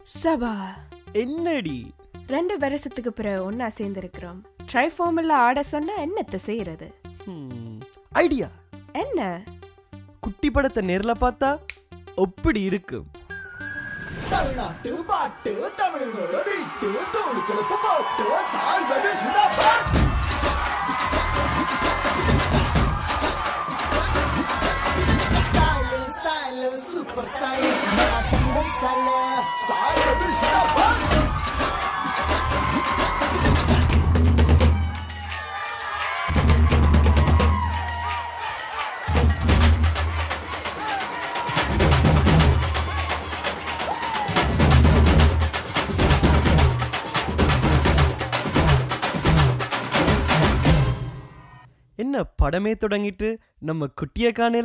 சபா என்னடி ரெண்டு வருஷத்துக்கு பிறகு ஒன்னா சேர்ந்திருக்கிறோம் ட்ரைஃபார்மில் ஆட சொன்னா என்னத்தை செய்யறது ஐடியா என்ன குட்டி படத்தை நேர்ல பார்த்தா எப்படி இருக்கும் தமிழ்நாட்டு பாட்டு தமிழோட வீட்டு தூள் கிளப்பு போட்டு சால்வடி சுதாபாட் style style super style Marathi style சால்வடி சுதாபாட் என்ன படமே தொடங்கிட்டு நம்ம குட்டிய காணல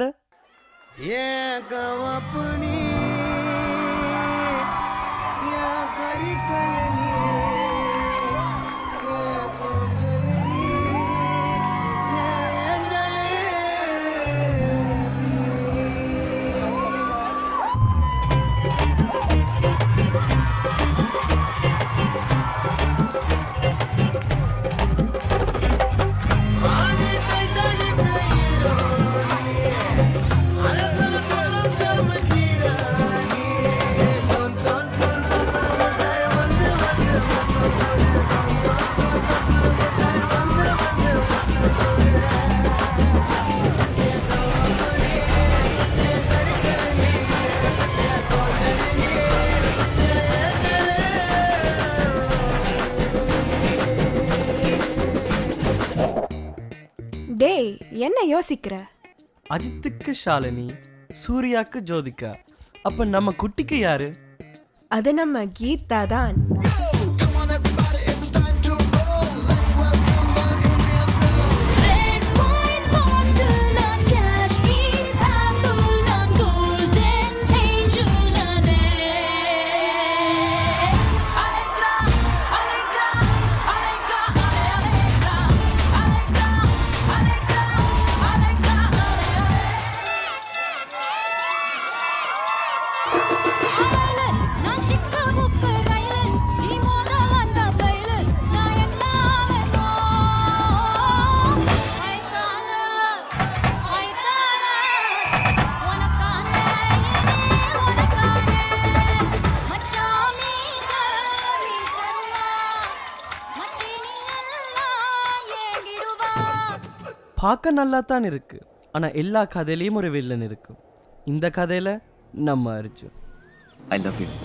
டேய் என்ன யோசிக்கிற அஜித்துக்கு ஷாலினி சூர்யாக்கு ஜோதிகா அப்ப நம்ம குட்டிக்கு யாரு அது நம்ம கீதா தான் Red wine bottle நான் காஷ்மீர் apple நான் golden angel நானே Allegra Allegra Allegra Allegra Allegra Allegra Allegra Allegra நான் சிக்க முக்கு ரயில் நீ மோத வந்த பயில் நான் என்ன ஆவேனோ ஐதால ஐதால உனக்கானே இனி உனக்கானே மச்சாமி சரி சர்மா மச்சினி எல்லாம் ஏங்கிடுவா பார்க்க நல்லா தான் இருக்கு ஆனா எல்லா கதையிலயும் ஒரு வில்லன் இருக்கும் இந்த கதையில நம்ம அர்ஜுன் ஐ லவ் யூ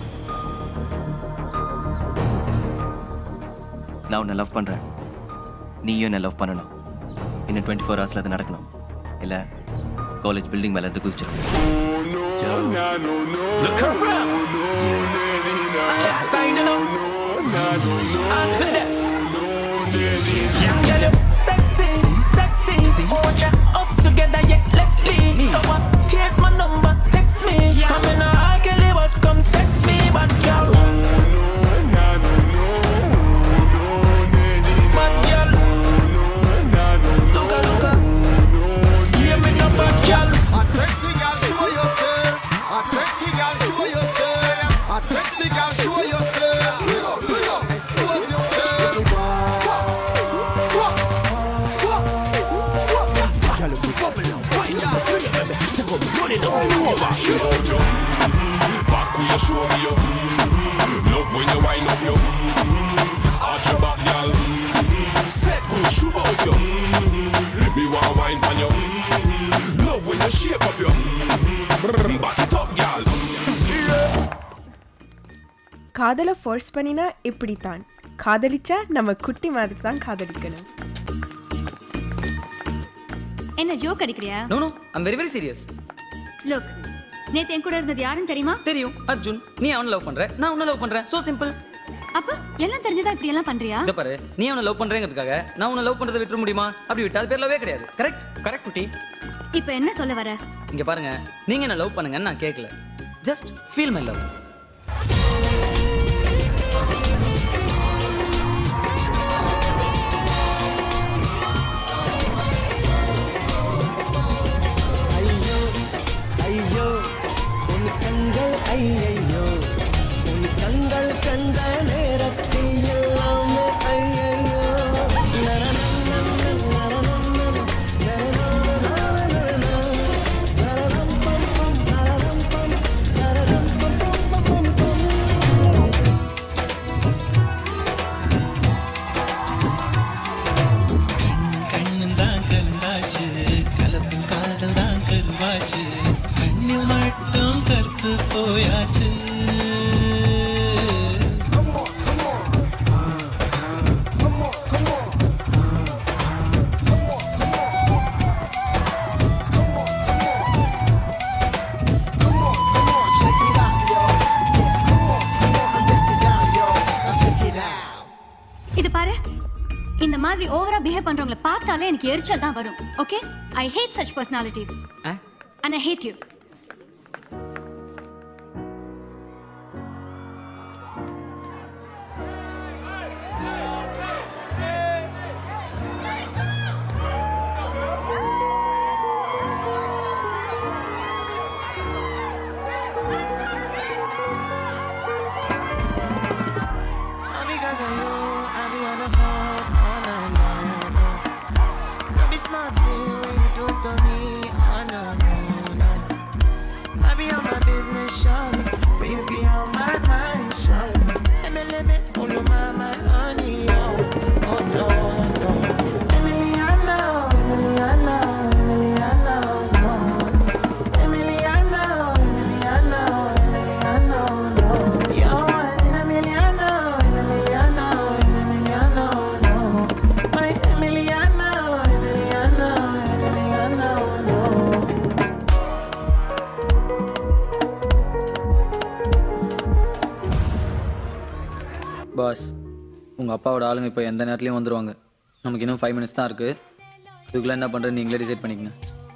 நான் உன்னை லவ் பண்ணுறேன் நீயும் என்னை லவ் பண்ணணும் இன்னும் டுவெண்ட்டி ஃபோர் ஹவர்ஸில் அது நடக்கணும் இல்லை காலேஜ் பில்டிங் மேலே இருந்து குதிச்சிடும் Sexy, sexy, us together, yeah, let's be. So what? Here's my number, text me. I'm in a high Kelly, but come sex me, but girl. But girl, look, look, hear me now, but girl. A sexy girl, show yourself. A sexy girl, show yourself. A sexy girl, show yourself. Bring up, bring up, expose yourself. Back when you show me your Love when you wind up your Arch your back, girl Set good, shoot out you Me want wine on you Love when you shake up your Back it up, girl காதலை force பண்ணினா இப்படித்தான் காதலிச்சா நம்ம குட்டி மாதிரி தான் காதலிக்கணும் என்ன ஜோக் அடிக்கிறியா no no I'm very very serious look நேத்து என் கூட இருந்தது யாருன்னு தெரியுமா தெரியும் அர்ஜுன் நீ அவனை லவ் பண்ற நான் உன்னை லவ் பண்றேன் சோ சிம்பிள் அப்ப எல்லாம் தெரிஞ்சதா இப்படி எல்லாம் பண்றியா இத பாரு நீ அவனை லவ் பண்றேங்கிறதுக்காக நான் உன்னை லவ் பண்றதை விட்டுற முடியுமா அப்படி விட்டா அது பேர் லவ்வே கிடையாது கரெக்ட் கரெக்ட் குட்டி இப்ப என்ன சொல்ல வர இங்க பாருங்க நீங்க என்ன லவ் பண்ணுங்கன்னு நான் கேட்கல ஜஸ்ட் ஃபீல் மை லவ் ஐயோ உன் கண்கள் ஐயையோ உன் கண்கள் ஆயாச்சு இது பாரு இந்த மாதிரி ஓவரா பிஹேவ் பண்றவங்கள பார்த்தாலே எனக்கு எரிச்சல் தான் வரும் okay I hate such personalities and I hate you Because of you, I be on the phone all night long. Don't be smart to when you do it to me. Oh no, no, no. I be on my business, shawty, but you be on my mind, shawty. Let me, let me, oh no, my, my honey, oh, oh no, no. Emiliano, Emiliano, Emiliano, no. Emiliano, Emiliano, Emiliano, no. You're an Emiliano, Emiliano, Emiliano, no. My Emiliano, Emiliano, Emiliano, no. Boss உங்கள் அப்பாவோட ஆளுங்க இப்போ எந்த நேரத்துலையும் வந்துருவாங்க நமக்கு இன்னும் five minutes தான் இருக்குது அதுக்குள்ளே என்ன பண்ணுறது நீங்களே டிசைட் பண்ணிக்கங்க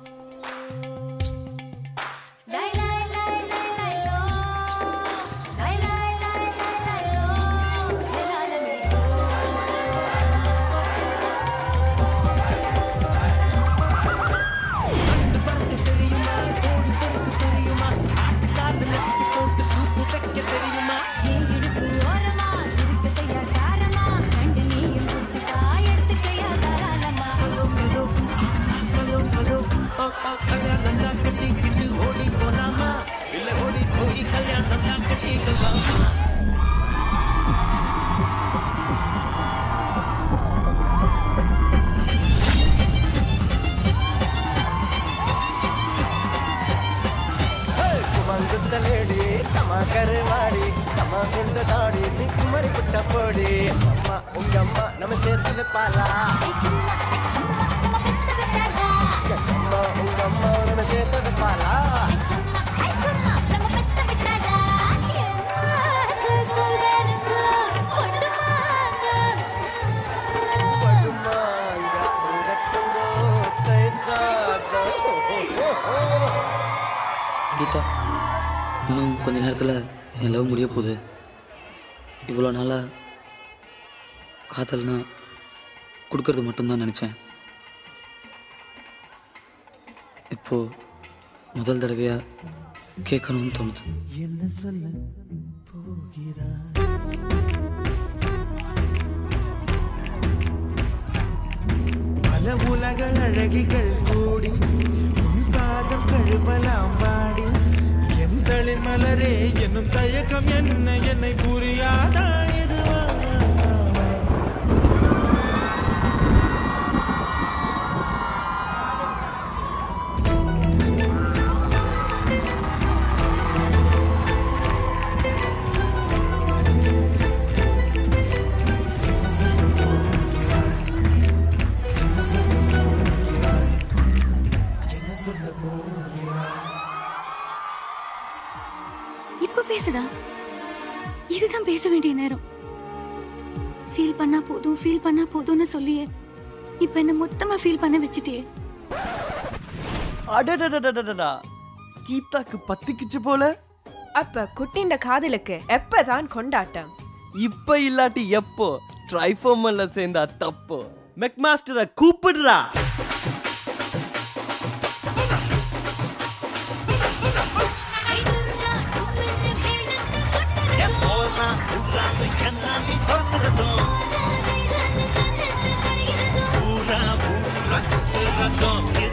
ಕುಮಂಗುತ್ತಲೇಡಿ ತಮ ಕರುವಾಡಿ ತಮ ಗುಂಡ ದಾಡಿ ನೀ ಕುಮರಿ ಪುಟ್ಟ ಪೋಡಿ ಅಮ್ಮ ಉಂಗಮ್ಮ ನಮ್ಮ ಸೇತವೆ ಪಾಲ ಅಮ್ಮ ಉಂಗಮ್ಮ ನಮ್ಮ ಸೇತವೆ ಪಾಲ ಪಡುಮಾಂಗ ಉರಕ್ಕಂಗೋ ತೈಸಾದ கீதா இன்னும் கொஞ்ச நேரத்தில் என் லவ் முடிய போகுது இவ்வளோ நாளாக காதல்னா கொடுக்கறது மட்டும்தான் நினச்சேன் இப்போ முதல் தடவையாக கேட்கணும்னு தோணுது என்ன சொல்ல போகிறாய் பல உலக அழகிகள் கூடி உன் பாதம் கழுவலாம் பாடி என் தளிர் மலரே என்னும் தயக்கம் என்ன என்னை புரியாதா இதுவா சாவா? இப்ப பேசுடா இதுதான் பேச வேண்டிய நேரம் ஃபீல் பண்ணா போதும் ஃபீல் பண்ணா போதும்னு சொல்லியே இப்ப என்ன மொத்தமா ஃபீல் பண்ண வச்சுட்டியே அடடடடடடா கீதாக்கு பத்திக்குச்சு போல அப்ப குட்டிண்ட காதலுக்கு எப்பதான் கொண்டாட்டம் இப்ப இல்லாட்டி எப்போ ட்ரைஃபோமல்ல சேர்ந்தா தப்போ மெக்மாஸ்டரை கூப்பிடுறா ஊரா ஊரா சுத்துறதும்